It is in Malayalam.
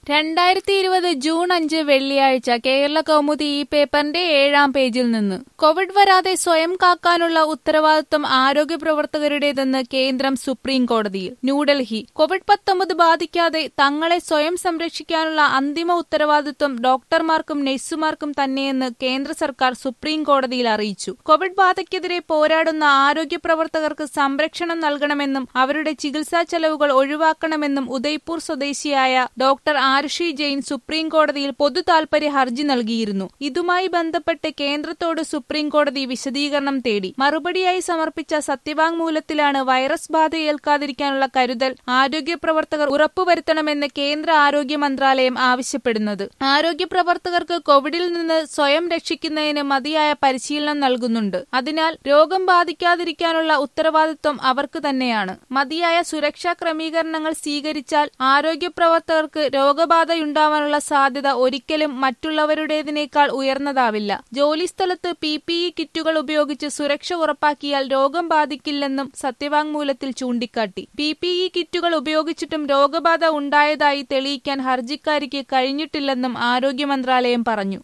രണ്ടായിരത്തി ഇരുപത് ജൂൺ അഞ്ച് വെള്ളിയാഴ്ച കേരള കൗമുദി ഈ പേപ്പറിന്റെ ഏഴാം പേജിൽ നിന്ന് കോവിഡ് വരാതെ സ്വയം കാക്കാനുള്ള ഉത്തരവാദിത്വം ആരോഗ്യ പ്രവർത്തകരുടേതെന്ന് കേന്ദ്രം സുപ്രീം കോടതിയിൽ ന്യൂഡൽഹി കോവിഡ് പത്തൊമ്പത് ബാധിക്കാതെ തങ്ങളെ സ്വയം സംരക്ഷിക്കാനുള്ള അന്തിമ ഉത്തരവാദിത്വം ഡോക്ടർമാർക്കും നഴ്സുമാർക്കും തന്നെയെന്ന് കേന്ദ്ര സർക്കാർ സുപ്രീം കോടതിയിൽ അറിയിച്ചു കോവിഡ് ബാധയ്ക്കെതിരെ പോരാടുന്ന ആരോഗ്യ പ്രവർത്തകർക്ക് സംരക്ഷണം നൽകണമെന്നും അവരുടെ ചികിത്സാ ചെലവുകൾ ഒഴിവാക്കണമെന്നും ഉദയ്പൂർ സ്വദേശിയായ ഡോക്ടർ ആരുഷി ജെയിൻ സുപ്രീം കോടതിയിൽ പൊതു താൽപര്യ ഹർജി നൽകിയിരുന്നു ഇതുമായി ബന്ധപ്പെട്ട് കേന്ദ്രത്തോട് സുപ്രീം കോടതി വിശദീകരണം തേടി മറുപടിയായി സമർപ്പിച്ച സത്യവാങ്മൂലത്തിലാണ് വൈറസ് ബാധ ഏൽക്കാതിരിക്കാനുള്ള കരുതൽ ആരോഗ്യ പ്രവർത്തകർ ഉറപ്പുവരുത്തണമെന്ന് കേന്ദ്ര ആരോഗ്യ മന്ത്രാലയം ആവശ്യപ്പെടുന്നത് ആരോഗ്യ പ്രവർത്തകർക്ക് കോവിഡിൽ നിന്ന് സ്വയം രക്ഷിക്കുന്നതിന് മതിയായ പരിശീലനം നൽകുന്നുണ്ട് അതിനാൽ രോഗം ബാധിക്കാതിരിക്കാനുള്ള ഉത്തരവാദിത്വം അവർക്ക് തന്നെയാണ് മതിയായ സുരക്ഷാ ക്രമീകരണങ്ങൾ സ്വീകരിച്ചാൽ ആരോഗ്യ പ്രവർത്തകർക്ക് രോഗബാധയുണ്ടാവാനുള്ള സാധ്യത ഒരിക്കലും മറ്റുള്ളവരുടേതിനേക്കാൾ ഉയർന്നതാവില്ല ജോലിസ്ഥലത്ത് പി പി ഇ കിറ്റുകൾ ഉപയോഗിച്ച് സുരക്ഷ ഉറപ്പാക്കിയാൽ രോഗം ബാധിക്കില്ലെന്നും സത്യവാങ്മൂലത്തിൽ ചൂണ്ടിക്കാട്ടി പി പി ഇ കിറ്റുകൾ ഉപയോഗിച്ചിട്ടും രോഗബാധ ഉണ്ടായതായി തെളിയിക്കാൻ ഹർജിക്കാരിക്ക് കഴിഞ്ഞിട്ടില്ലെന്നും ആരോഗ്യ മന്ത്രാലയം പറഞ്ഞു